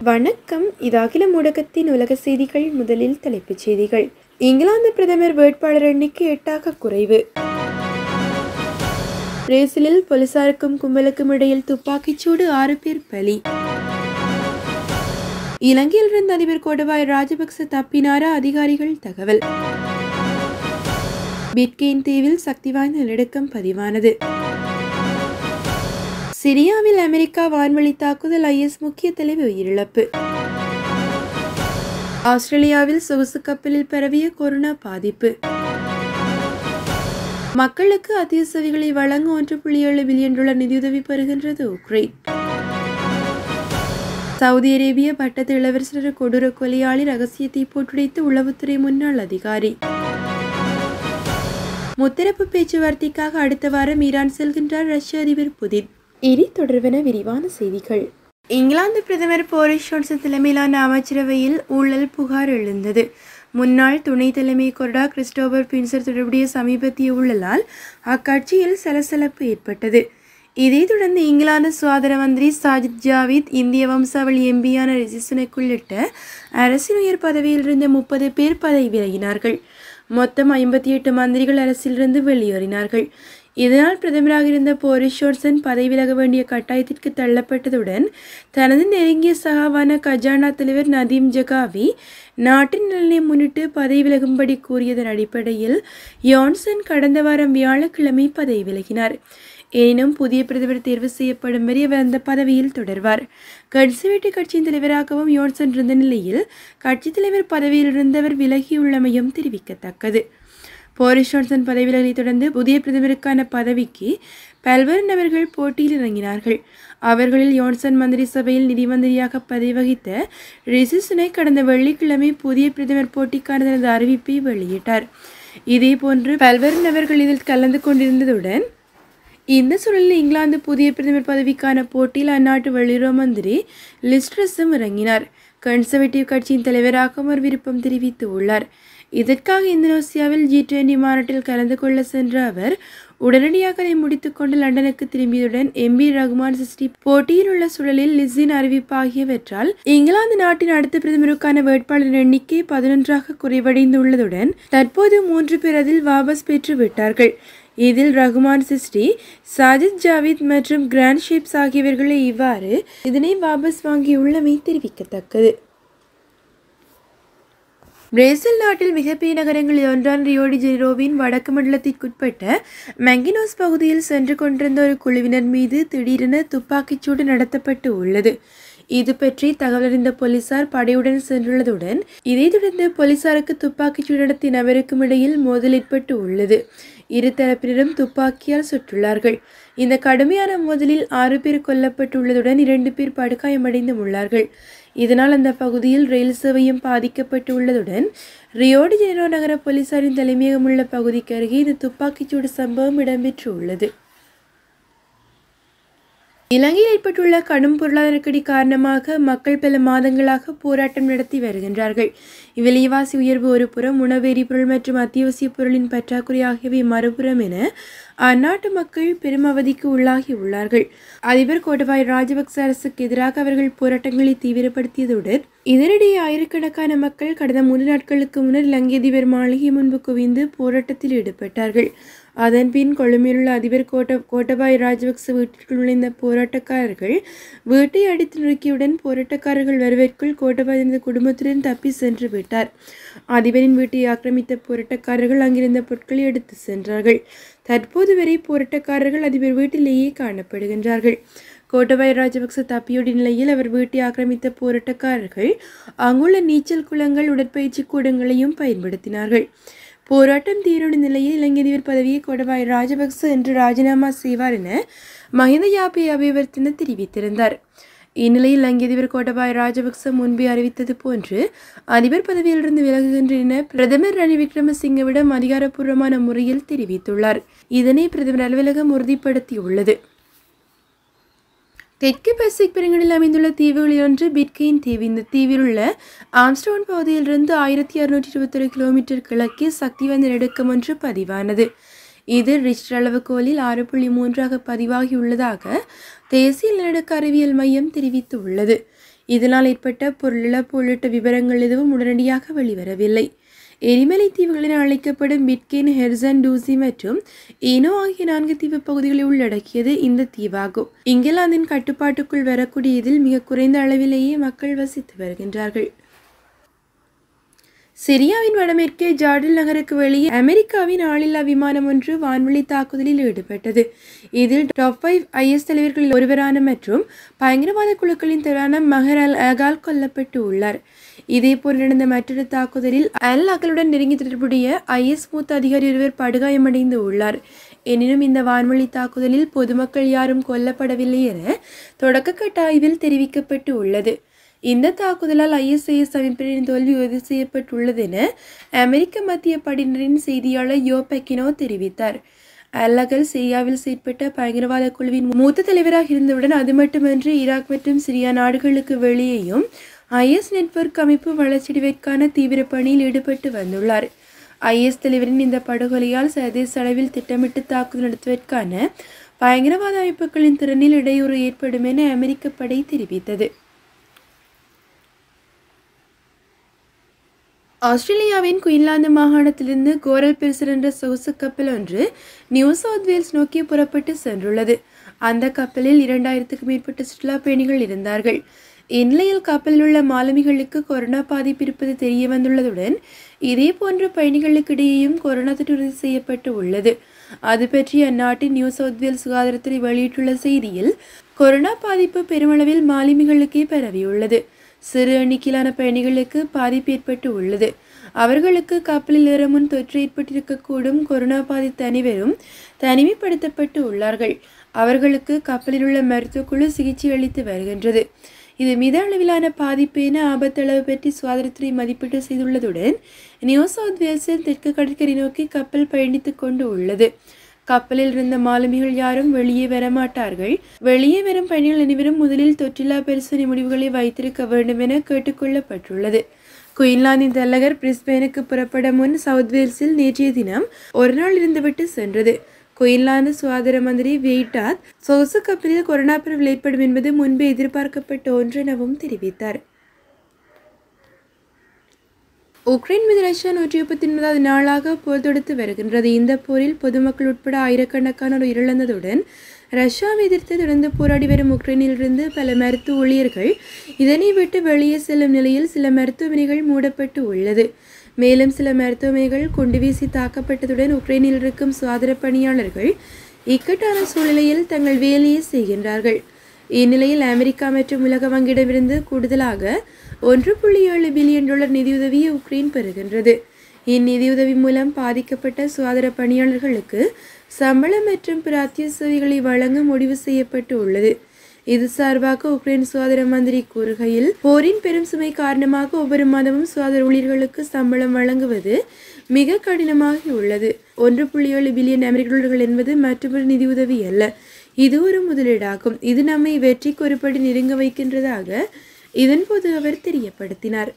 வணக்கம் இது அகில ஊடகத்தின் உலக செய்திகள் முதலில் தலைப்புச் செய்திகள் இங்கிலாந்து பிரதமர் வேட்பாளர் எண்ணிக்கை எட்டாக குறைவு பிரேசிலில் போலீசாருக்கும் கும்பலுக்கும் இடையில் துப்பாக்கிச்சூடு ஆறு பேர் பலி இலங்கையிலிருந்து அதிபர் கோடபாய ராஜபக்ச தப்பினாரா அதிகாரிகள் தகவல் பிட்கெயின் தீவில் சக்தி வாய்ந்த நிலநடுக்கம் பதிவானது சிரியாவில் அமெரிக்கா வான்வழி தாக்குதல் ஐஎஸ் முக்கிய தலைவர் உயிரிழப்பு ஆஸ்திரேலியாவில் சொகுசு கப்பலில் பரவிய கொரோனா பாதிப்பு மக்களுக்கு அத்தியாவசியங்களை வழங்க ஒன்று புள்ளி ஏழு பில்லியன் டாலர் நிதியுதவி பெறுகின்றது உக்ரைன் சவுதி அரேபிய பட்டத்து இளவரசர் கொடூர கொலையாளி ரகசியத்தை போட்டுடைத்து உளவுத்துறை முன்னாள் அதிகாரி முத்தரப்பு பேச்சுவார்த்தைக்காக அடுத்த வாரம் ஈரான் செல்கின்றார் ரஷ்ய அதிபர் புதின் இனி தொடர்வன விரிவான செய்திகள் இங்கிலாந்து பிரதமர் போரிஸ் ஜான்சன் தலைமையிலான அமைச்சரவையில் ஊழல் புகார் எழுந்தது முன்னாள் துணை தலைமை கொறடா கிறிஸ்டோபர் பின்சர் தொடர்புடைய சமீபத்திய ஊழலால் அக்கட்சியில் சலசலப்பு ஏற்பட்டது இதைத் தொடர்ந்து இங்கிலாந்து சுகாதார மந்திரி சாஜித் ஜாவித் இந்திய வம்சாவளி எம்பியான ரிசிசுனக் உள்ளிட்ட அரசின் உயர் பதவியில் இருந்த முப்பது பேர் பதவி விலகினார்கள் மொத்தம் ஐம்பத்தி எட்டு மந்திரிகள் அரசிலிருந்து வெளியேறினார்கள் இதனால் பிரதமராக இருந்த போரிஸ் ஜான்சன் பதவி விலக வேண்டிய கட்டாயத்திற்கு தள்ளப்பட்டதுடன் தனது நெருங்கிய சகாவான கஜானா தலைவர் நதீம் ஜகாவி நாட்டின் நலனை முன்னிட்டு பதவி விலகும்படி கூறியதன் அடிப்படையில் யான்சன் கடந்த வாரம் வியாழக்கிழமை பதவி விலகினார் எனினும் புதிய பிரதமர் தேர்வு செய்யப்படும் வரை அவர் அந்த பதவியில் தொடர்வார் கன்சர்வேட்டிவ் கட்சியின் தலைவராகவும் யோன்சன் இருந்த நிலையில் கட்சித் தலைவர் பதவியில் இருந்தவர் விலகியுள்ளமையும் தெரிவிக்கத்தக்கது போரிஸ் ஜான்சன் பதவி விலகலை தொடர்ந்து புதிய பிரதமருக்கான பதவிக்கு பல்வேறு நபர்கள் போட்டியில் இறங்கினார்கள் அவர்களில் யோன்சன் மந்திரி சபையில் நிதி மந்திரியாக பதவி வகித்த ரிஷி சுனை கடந்த வெள்ளிக்கிழமை புதிய பிரதமர் போட்டிக்கான தனது அறிவிப்பை வெளியிட்டார் இதேபோன்று பல்வேறு நபர்கள் இதில் கலந்து கொண்டிருந்ததுடன் இந்த சூழலில் இங்கிலாந்து புதிய பிரதமர் பதவிக்கான போட்டியில் அந்நாட்டு வெளியுறவு மந்திரி லிஸ்ட்ரஸும் இறங்கினார் கன்சர்வேட்டிவ் கட்சியின் தலைவராகவும் அவர் விருப்பம் தெரிவித்து உள்ளார் இதற்காக இந்தோனேசியாவில் ஜி டுவெண்டி மாநாட்டில் கலந்து கொள்ள சென்ற அவர் உடனடியாக அதை முடித்துக்கொண்டு லண்டனுக்கு திரும்பியதுடன் எம்பி ரகுமான் சிஸ்டி போட்டியில் உள்ள சூழலில் லிஸின் அறிவிப்பு ஆகியவற்றால் இங்கிலாந்து நாட்டின் அடுத்த பிரதமருக்கான வேட்பாளர் எண்ணிக்கை பதினொன்றாக குறைவடைந்துள்ளதுடன் தற்போது மூன்று பேர் அதில் வாபஸ் பெற்று விட்டார்கள் இதில் ரகுமான் சிஸ்டி சாஜித் ஜாவித் மற்றும் கிராண்ட் ஷிப்ஸ் ஆகியவர்களை இவ்வாறு இதனை வாபஸ் வாங்கியுள்ளமை தெரிவிக்கத்தக்கது பிரேசில் நாட்டில் மிகப்பெரிய நகரங்களில் ஒன்றான ரியோடி ஜெனிரோவின் வடக்கு மண்டலத்திற்குட்பட்ட மெங்கினோஸ் பகுதியில் சென்று கொண்டிருந்த ஒரு குழுவினர் மீது திடீரென துப்பாக்கிச்சூடு நடத்தப்பட்டு உள்ளது இது பற்றி தகவல் அறிந்த போலீசார் படையுடன் சென்றுள்ளதுடன் இதைத் தொடர்ந்து போலீசாருக்கு துப்பாக்கிச்சூடு நடத்திய நபருக்கும் இடையில் மோதல் ஏற்பட்டு உள்ளது இரு தரப்பினரும் துப்பாக்கியால் சுட்டுள்ளார்கள் இந்த கடுமையான மோதலில் ஆறு பேர் கொல்லப்பட்டுள்ளதுடன் இரண்டு பேர் படுகாயமடைந்தும் உள்ளார்கள் இதனால் அந்த பகுதியில் ரயில் சேவையும் பாதிக்கப்பட்டு உள்ளதுடன் ரியோடி ஜெனரோ நகர போலீசாரின் தலைமையகம் உள்ள பகுதிக்கு அருகே இந்த துப்பாக்கிச்சூடு சம்பவம் இடம்பெற்று உள்ளது இலங்கையில் ஏற்பட்டுள்ள கடும் பொருளாதார நெருக்கடி காரணமாக மக்கள் பல மாதங்களாக போராட்டம் நடத்தி வருகின்றார்கள் விலைவாசி உயர்வு ஒரு புறம் உணவு எரிபொருள் மற்றும் அத்தியாவசிய பொருளின் பற்றாக்குறை ஆகியவை மறுபுறம் என அந்நாட்டு மக்கள் பெரும் அவதிக்கு உள்ளாகி உள்ளார்கள் அதிபர் கோட்டபாய ராஜபக்ச அரசுக்கு எதிராக அவர்கள் போராட்டங்களை தீவிரப்படுத்தியதுடன் இதனிடையே ஆயிரக்கணக்கான மக்கள் கடந்த மூன்று நாட்களுக்கு முன்னர் இலங்கை அதிபர் மாளிகை முன்பு குவிந்து போராட்டத்தில் ஈடுபட்டார்கள் அதன் பின் கொழும்பிலுள்ள அதிபர் கோட்ட கோட்டபாய் ராஜபக்ச வீட்டிற்குள் நுழைந்த போராட்டக்காரர்கள் வீட்டை அடித்து நொறுக்கியவுடன் போராட்டக்காரர்கள் வருவதற்குள் கோட்டபாய் தனது குடும்பத்துடன் தப்பி சென்று விட்டார் அதிபரின் வீட்டை ஆக்கிரமித்த போராட்டக்காரர்கள் அங்கிருந்த பொருட்களை எடுத்து சென்றார்கள் தற்போது வரை போராட்டக்காரர்கள் அதிபர் வீட்டிலேயே காணப்படுகின்றார்கள் கோட்டபாய ராஜபக்ச தப்பியோடி நிலையில் அவர் வீட்டை ஆக்கிரமித்த போராட்டக்காரர்கள் அங்குள்ள நீச்சல் குளங்கள் உடற்பயிற்சி கூடங்களையும் பயன்படுத்தினார்கள் போராட்டம் தீவிர நிலையில் இலங்கை அதிபர் பதவியை கோடபாய ராஜபக்ச என்று ராஜினாமா செய்வார் என மஹிந்த யாபே அபிவர்த்தன தெரிவித்திருந்தார் இந்நிலையில் இலங்கை அதிபர் கோட்டபாய ராஜபக்ச முன்பே அறிவித்தது போன்று அதிபர் பதவியிலிருந்து விலகுகின்றேன் என பிரதமர் ரணில் விக்ரமசிங்கவிடம் அதிகாரப்பூர்வமான முறையில் தெரிவித்துள்ளார் இதனை பிரதமர் அலுவலகம் உறுதிப்படுத்தியுள்ளது தெற்கு பசிபிக் பெருங்கடலில் அமைந்துள்ள தீவுகளில் ஒன்று பிட்கெயின் தீவு இந்த தீவில் உள்ள ஆம்ஸ்டோன் பகுதியிலிருந்து ஆயிரத்தி அறுநூற்றி இருபத்தொரு கிலோமீட்டர் கிழக்கே சக்தி வாய்ந்த நெடுக்கம் ஒன்று பதிவானது இது ரிச்டர் அளவுகோலில் ஆறு புள்ளி மூன்றாக பதிவாகியுள்ளதாக தேசிய நிலநடுக்க அறிவியல் மையம் தெரிவித்துள்ளது இதனால் ஏற்பட்ட பொருளிழப்பு உள்ளிட்ட விவரங்கள் எதுவும் உடனடியாக வெளிவரவில்லை எரிமலை தீவுகள் என அழைக்கப்படும் பிட்கின் ஹெர்சன் டூசி மற்றும் ஈனோ ஆகிய நான்கு தீவு பகுதிகளை உள்ளடக்கியது இந்த தீவாகும் இங்கிலாந்தின் கட்டுப்பாட்டுக்குள் வரக்கூடிய இதில் மிக குறைந்த அளவிலேயே மக்கள் வசித்து வருகின்றார்கள் சிரியாவின் வடமேற்கே ஜார்டில் நகருக்கு வெளியே அமெரிக்காவின் ஆளில்லா விமானம் ஒன்று வான்வெளி தாக்குதலில் ஈடுபட்டது இதில் டாப் ஃபைவ் ஐஎஸ் தலைவர்களில் ஒருவரான மற்றும் பயங்கரவாத குழுக்களின் தலைவரான மஹர் அல் அகால் கொல்லப்பட்டு உள்ளார் இதேபோல் நடந்த மற்றொரு தாக்குதலில் அல் அகலுடன் நெருங்கி தொடர்புடைய ஐஎஸ் மூத்த அதிகாரி ஒருவர் படுகாயமடைந்து உள்ளார் எனினும் இந்த வான்வழி தாக்குதலில் பொதுமக்கள் யாரும் கொல்லப்படவில்லை என தொடக்கக்கட்ட ஆய்வில் தெரிவிக்கப்பட்டு உள்ளது இந்த தாக்குதலால் ஐஎஸ்ஐஎஸ் அமைப்பினரின் தோல்வி உறுதி செய்யப்பட்டுள்ளது என அமெரிக்க மத்திய படையினரின் செய்தியாளர் யோ பெக்கினோ தெரிவித்தார் அல்லகல் சிரியாவில் செயற்பட்ட பயங்கரவாத குழுவின் மூத்த தலைவராக இருந்தவுடன் அது மட்டுமன்றி ஈராக் மற்றும் சிரியா நாடுகளுக்கு வெளியேயும் ஐஎஸ் நெட்வொர்க் அமைப்பு வளர்ச்சியடைவதற்கான தீவிர பணியில் ஈடுபட்டு வந்துள்ளார் ஐஎஸ் தலைவரின் இந்த படுகொலையால் சர்வதேச அளவில் திட்டமிட்டு தாக்குதல் நடத்துவதற்கான பயங்கரவாத அமைப்புகளின் திறனில் இடையூறு ஏற்படும் என அமெரிக்க படை தெரிவித்தது ஆஸ்திரேலியாவின் குயின்லாந்து மாகாணத்திலிருந்து கோரல் பெருசர் என்ற சொகுசு கப்பல் ஒன்று நியூ சவுத் வேல்ஸ் நோக்கி புறப்பட்டு சென்றுள்ளது அந்த கப்பலில் இரண்டாயிரத்துக்கும் மேற்பட்ட சுற்றுலா பயணிகள் இருந்தார்கள் இந்நிலையில் கப்பலில் உள்ள மாலுமிகளுக்கு கொரோனா பாதிப்பு இருப்பது தெரிய வந்துள்ளதுடன் இதே போன்ற பயணிகளுக்கிடையேயும் கொரோனா தொற்று உறுதி செய்யப்பட்டு உள்ளது அது பற்றி அந்நாட்டின் நியூ சவுத் வேல்ஸ் சுகாதாரத்துறை வெளியிட்டுள்ள செய்தியில் கொரோனா பாதிப்பு பெருமளவில் மாலுமிகளுக்கே பரவியுள்ளது சிறு எண்ணிக்கையிலான பயணிகளுக்கு பாதிப்பு ஏற்பட்டு உள்ளது அவர்களுக்கு கப்பலில் ஏற முன் தொற்று ஏற்பட்டிருக்கக்கூடும் கொரோனா பாதித்த அனைவரும் தனிமைப்படுத்தப்பட்டு உள்ளார்கள் அவர்களுக்கு கப்பலில் உள்ள மருத்துவக்குழு சிகிச்சை அளித்து வருகின்றது இது மித அளவிலான பாதிப்பு என ஆபத்தளவு பற்றி சுகாதாரத்துறை மதிப்பீடு செய்துள்ளதுடன் நியூ சவுத் வேல்ஸில் தெற்கு கடற்கரை நோக்கி கப்பல் பயணித்துக் கொண்டு உள்ளது கப்பலில் இருந்த மாலுமிகள் யாரும் வெளியே வரமாட்டார்கள் வெளியே வரும் பயணிகள் அனைவரும் முதலில் தொற்றில்லா பரிசோதனை முடிவுகளை வைத்திருக்க வேண்டும் என கேட்டுக்கொள்ளப்பட்டுள்ளது குயின்லாந்தின் தலைநகர் பிரிஸ்பேனுக்கு புறப்பட முன் சவுத் வேல்ஸில் நேற்றைய தினம் ஒரு நாள் இருந்துவிட்டு சென்றது குயின்லாந்து சுகாதார மந்திரி வெயிட்டாத் சொகுசு கப்பலில் கொரோனா பரவல் ஏற்படும் என்பது முன்பே எதிர்பார்க்கப்பட்ட ஒன்று எனவும் தெரிவித்தார் உக்ரைன் மீது ரஷ்யா நூற்றி முப்பத்தி ஒன்பதாவது நாளாக போர் தொடுத்து வருகின்றது இந்த போரில் பொதுமக்கள் உட்பட ஆயிரக்கணக்கானோர் உயிரிழந்ததுடன் ரஷ்யாவை எதிர்த்து தொடர்ந்து போராடி வரும் உக்ரைனிலிருந்து பல மருத்துவ ஊழியர்கள் இதனை விட்டு வெளியே செல்லும் நிலையில் சில மருத்துவமனைகள் மூடப்பட்டு உள்ளது மேலும் சில மருத்துவமனைகள் குண்டு வீசி தாக்கப்பட்டதுடன் உக்ரைனில் இருக்கும் சுகாதார பணியாளர்கள் இக்கட்டான சூழ்நிலையில் தங்கள் வேலையை செய்கின்றார்கள் இந்நிலையில் அமெரிக்கா மற்றும் உலக வங்கியிடமிருந்து கூடுதலாக ஒன்று புள்ளி ஏழு பில்லியன் டாலர் நிதியுதவியை உக்ரைன் பெறுகின்றது இந்நிதியுதவி மூலம் பாதிக்கப்பட்ட சுகாதார பணியாளர்களுக்கு சம்பளம் மற்றும் பிற அத்தியாவசியங்களை வழங்க முடிவு செய்யப்பட்டு உள்ளது இது சார்பாக உக்ரைன் சுகாதார மந்திரி கூறுகையில் போரின் பெரும் சுமை காரணமாக ஒவ்வொரு மாதமும் சுகாதார ஊழியர்களுக்கு சம்பளம் வழங்குவது மிக கடினமாகி உள்ளது ஒன்று புள்ளி ஏழு பில்லியன் அமெரிக்க டாலர்கள் என்பது மற்றொரு நிதியுதவி அல்ல இது ஒரு முதலீடாகும் இது நம்மை வெற்றிக்கு ஒருபடி நெருங்க வைக்கின்றதாக இதன்போது அவர் தெரியப்படுத்தினார்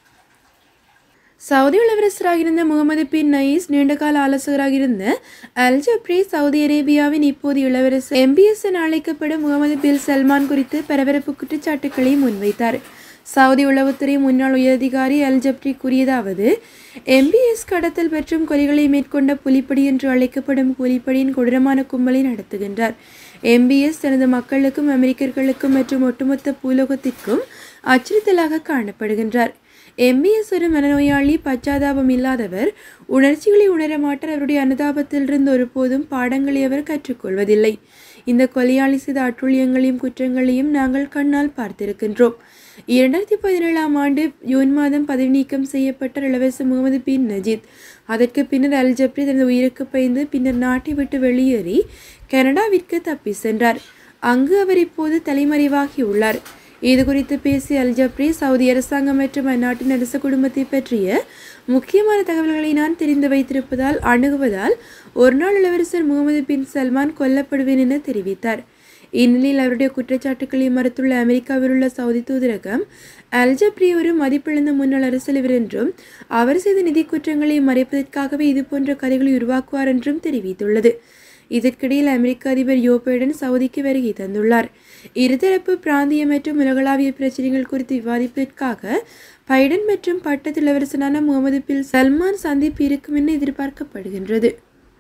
சவுதி இளவரசராக இருந்த முகமது பின் நயீஸ் நீண்டகால ஆலோசகராக இருந்த அல் ஜப்ரி சவுதி அரேபியாவின் இப்போது இளவரசர் எம்பிஎஸ் என அழைக்கப்படும் முகமது பின் சல்மான் குறித்து பரபரப்பு குற்றச்சாட்டுக்களை முன்வைத்தார் சவுதி உளவுத்துறை முன்னாள் உயரதிகாரி அல் ஜப்ரி கூறியதாவது எம்பிஎஸ் கடத்தல் மற்றும் கொலைகளை மேற்கொண்ட புலிப்படி என்று அழைக்கப்படும் புலிப்படியின் கொடூரமான கும்பலை நடத்துகின்றார் எம்பிஎஸ் தனது மக்களுக்கும் அமெரிக்கர்களுக்கும் மற்றும் ஒட்டுமொத்த பூலோகத்திற்கும் அச்சுறுத்தலாக காணப்படுகின்றார் எம்பிஎஸ் ஒரு மனநோயாளி பச்சாதாபம் இல்லாதவர் உணர்ச்சிகளை உணர மாட்டார் அவருடைய அனுதாபத்திலிருந்து ஒருபோதும் பாடங்களை அவர் கற்றுக்கொள்வதில்லை இந்த கொலையாளி செய்த அட்டுழியங்களையும் குற்றங்களையும் நாங்கள் கண்ணால் பார்த்திருக்கின்றோம் இரண்டாயிரத்தி பதினேழாம் ஆண்டு ஜூன் மாதம் பதவி நீக்கம் செய்யப்பட்ட இளவரசர் முகமது பின் நஜீத் அதற்கு பின்னர் அல் ஜப்ரி தனது உயிருக்கு பயந்து பின்னர் நாட்டை விட்டு வெளியேறி கனடாவிற்கு தப்பி சென்றார் அங்கு அவர் இப்போது தலைமறைவாகி உள்ளார் இது குறித்து பேசிய அல் ஜப்ரி சவுதி அரசாங்கம் மற்றும் அந்நாட்டின் அரச குடும்பத்தை பற்றிய முக்கியமான தகவல்களை நான் தெரிந்து வைத்திருப்பதால் அணுகுவதால் ஒரு நாள் இளவரசர் முகமது பின் சல்மான் கொல்லப்படுவேன் என தெரிவித்தார் இந்நிலையில் அவருடைய குற்றச்சாட்டுக்களை மறுத்துள்ள அமெரிக்காவில் உள்ள சவுதி தூதரகம் அல் ஜப்ரி ஒரு மதிப்பிழந்த முன்னாள் அரசியலவர் என்றும் அவர் செய்த நிதி குற்றங்களை மறைப்பதற்காகவே இதுபோன்ற கதைகளை உருவாக்குவார் என்றும் தெரிவித்துள்ளது இதற்கிடையில் அமெரிக்க அதிபர் யோ பைடன் சவுதிக்கு வருகை தந்துள்ளார் இருதரப்பு பிராந்திய மற்றும் உலகளாவிய பிரச்சனைகள் குறித்து விவாதிப்பதற்காக பைடன் மற்றும் பட்டத்து இளவரசனான முகமது பில் சல்மான் சந்திப்பு இருக்கும் என எதிர்பார்க்கப்படுகின்றது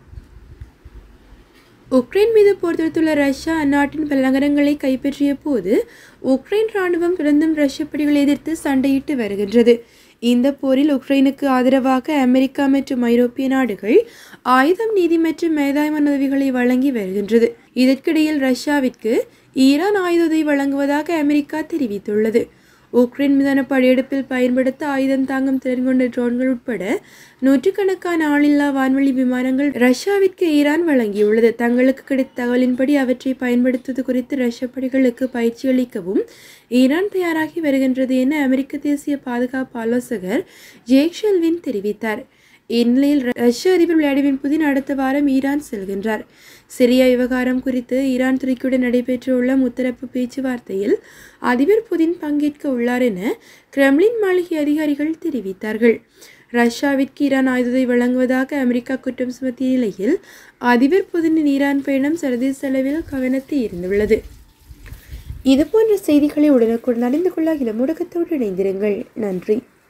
உக்ரைன் மீது போர் தொடுத்துள்ள ரஷ்யா அந்நாட்டின் பல நகரங்களை கைப்பற்றிய போது உக்ரைன் ராணுவம் தொடர்ந்தும் ரஷ்ய படைகளை எதிர்த்து சண்டையிட்டு வருகின்றது இந்த போரில் உக்ரைனுக்கு ஆதரவாக அமெரிக்கா மற்றும் ஐரோப்பிய நாடுகள் ஆயுதம் நீதி மற்றும் மேதாய்ம உதவிகளை வழங்கி வருகின்றது இதற்கிடையில் ரஷ்யாவிற்கு ஈரான் ஆயுத உதவி வழங்குவதாக அமெரிக்கா தெரிவித்துள்ளது உக்ரைன் மீதான படையெடுப்பில் பயன்படுத்த ஆயுதம் தாங்கும் திறன் கொண்ட ட்ரோன்கள் உட்பட நூற்றுக்கணக்கான ஆளில்லா வான்வழி விமானங்கள் ரஷ்யாவிற்கு ஈரான் வழங்கியுள்ளது தங்களுக்கு கிடைத்த தகவலின்படி அவற்றை பயன்படுத்துவது குறித்து ரஷ்ய படைகளுக்கு பயிற்சி அளிக்கவும் ஈரான் தயாராகி வருகின்றது என அமெரிக்க தேசிய பாதுகாப்பு ஆலோசகர் ஜேக் ஷெல்வின் தெரிவித்தார் இந்நிலையில் ரஷ்ய அதிபர் விளாடிமிர் புதின் அடுத்த வாரம் ஈரான் செல்கின்றார் சிரியா விவகாரம் குறித்து ஈரான் துருக்கியுடன் நடைபெற்றுள்ள முத்தரப்பு பேச்சுவார்த்தையில் அதிபர் புதின் பங்கேற்க உள்ளார் என கிரெம்லின் மாளிகை அதிகாரிகள் தெரிவித்தார்கள் ரஷ்யாவிற்கு ஈரான் ஆயுதத்தை வழங்குவதாக அமெரிக்கா குற்றம் சுமத்திய நிலையில் அதிபர் புதினின் ஈரான் பயணம் சர்வதேச அளவில் கவனத்தை ஈர்ந்துள்ளது இதுபோன்ற செய்திகளை உடனுக்குடன் அறிந்து கொள்ள இளமுடக்கத்தோடு இணைந்திருங்கள் நன்றி